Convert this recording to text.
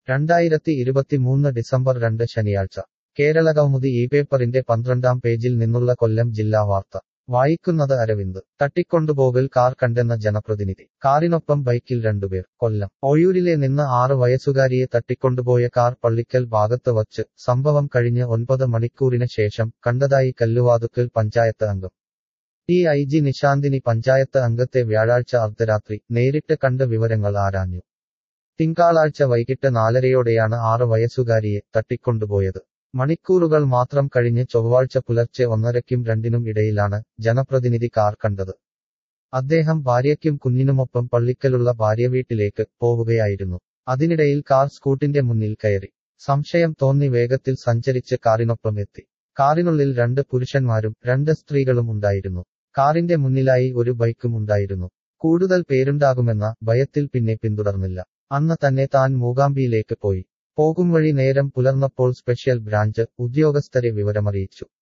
രണ്ടായിരത്തി ഇരുപത്തിമൂന്ന് ഡിസംബർ രണ്ട് ശനിയാഴ്ച കേരളകൗമുദി ഈ പേപ്പറിന്റെ പന്ത്രണ്ടാം പേജിൽ നിന്നുള്ള കൊല്ലം ജില്ലാ വാർത്ത വായിക്കുന്നത് അരവിന്ദ് തട്ടിക്കൊണ്ടുപോകൽ കാർ കണ്ടെന്ന ജനപ്രതിനിധി കാറിനൊപ്പം ബൈക്കിൽ രണ്ടുപേർ കൊല്ലം ഓയൂരിലെ നിന്ന് ആറ് വയസ്സുകാരിയെ തട്ടിക്കൊണ്ടുപോയ കാർ പള്ളിക്കൽ ഭാഗത്ത് വച്ച് സംഭവം കഴിഞ്ഞ് ഒൻപത് മണിക്കൂറിന് ശേഷം കണ്ടതായി കല്ലുവാതുക്കൽ പഞ്ചായത്ത് അംഗം T I G Nishanthini panchayat അംഗത്തെ വ്യാഴാഴ്ച അർദ്ധരാത്രി നേരിട്ട് കണ്ട് വിവരങ്ങൾ ആരാഞ്ഞു തിങ്കളാഴ്ച വൈകിട്ട് നാലരയോടെയാണ് ആറ് വയസ്സുകാരിയെ തട്ടിക്കൊണ്ടുപോയത് മണിക്കൂറുകൾ മാത്രം കഴിഞ്ഞ് ചൊവ്വാഴ്ച പുലർച്ചെ ഒന്നരയ്ക്കും രണ്ടിനും ഇടയിലാണ് ജനപ്രതിനിധി കാർ കണ്ടത് അദ്ദേഹം ഭാര്യയ്ക്കും കുഞ്ഞിനുമൊപ്പം പള്ളിക്കലുള്ള ഭാര്യ വീട്ടിലേക്ക് പോവുകയായിരുന്നു അതിനിടയിൽ കാർ സ്കൂട്ടിന്റെ മുന്നിൽ കയറി സംശയം തോന്നി വേഗത്തിൽ സഞ്ചരിച്ച് കാറിനൊപ്പം എത്തി കാറിനുള്ളിൽ രണ്ട് പുരുഷന്മാരും രണ്ട് സ്ത്രീകളും ഉണ്ടായിരുന്നു കാറിന്റെ മുന്നിലായി ഒരു ബൈക്കും ഉണ്ടായിരുന്നു കൂടുതൽ പേരുണ്ടാകുമെന്ന ഭയത്തിൽ പിന്നെ പിന്തുടർന്നില്ല അന്ന് തന്നെ താൻ മൂകാംബിയിലേക്ക് പോയി പോകും വഴി നേരം പുലർന്നപ്പോൾ സ്പെഷ്യൽ ബ്രാഞ്ച് ഉദ്യോഗസ്ഥരെ വിവരമറിയിച്ചു